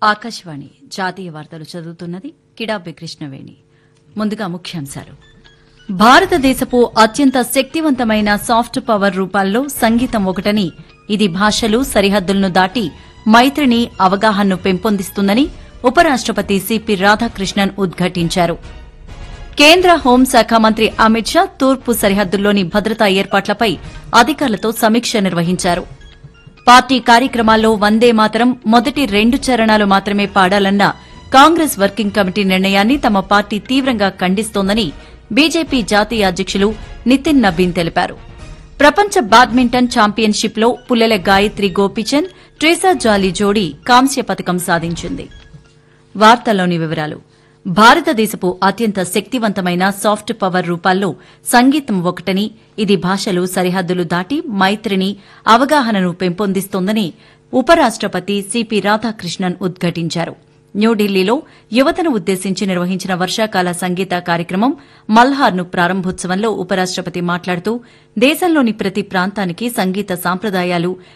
ఆకాశవాణి జాతీయ వార్తలు చదువుతున్నది కిడాబి కృష్ణవేణి ముందుగా ముఖ్యాంశాలు భారతదేశపు అత్యంత శక్తివంతమైన సాఫ్ట్ పవర్ రూపాల్లో సంగీతం ఒకటని ఇది భాషలు సరిహద్దులను దాటి మైత్రిని అవగాహనను పెంపొందిస్తుందని ఉపరాష్టపతి సిపి రాధాకృష్ణన్ ఉద్ఘాటించారు కేంద్ర హోంశాఖ మంత్రి అమిత్ షా తూర్పు సరిహద్దుల్లోని భద్రతా ఏర్పాట్లపై అధికారులతో సమీక్ష నిర్వహించారు పార్టీ కార్యక్రమాల్లో వందే మాతరం మొదటి రెండు చరణాలు మాత్రమే పాడాలన్న కాంగ్రెస్ వర్కింగ్ కమిటీ నిర్ణయాన్ని తమ పార్టీ తీవ్రంగా ఖండిస్తోందని బీజేపీ జాతీయ అధ్యకులు నితిన్ నబీన్ తెలిపారు ప్రపంచ బ్యాడ్మింటన్ ఛాంపియన్షిప్లో పుల్లెల గాయత్రి గోపీచంద్ ట్రేసా జాలీ జోడీ కాంస్య పథకం సాధించింది వార్తల్లోని వివరాలు భారతదేశపు అత్యంత శక్తివంతమైన సాఫ్ట్ పవర్ రూపాల్లో సంగీతం ఒకటని ఇది భాషలు సరిహద్దులు దాటి మైత్రిని అవగాహనను పెంపొందిస్తోందని ఉపరాష్టపతి సిపి రాధాకృష్ణన్ ఉద్ఘాటించారు న్యూఢిల్లీలో యువతను ఉద్దేశించి నిర్వహించిన వర్షాకాల సంగీత కార్యక్రమం మల్హార్ను ప్రారంభోత్సవంలో ఉపరాష్టపతి మాట్లాడుతూ దేశంలోని ప్రతి ప్రాంతానికి సంగీత సాంప్రదాయాలు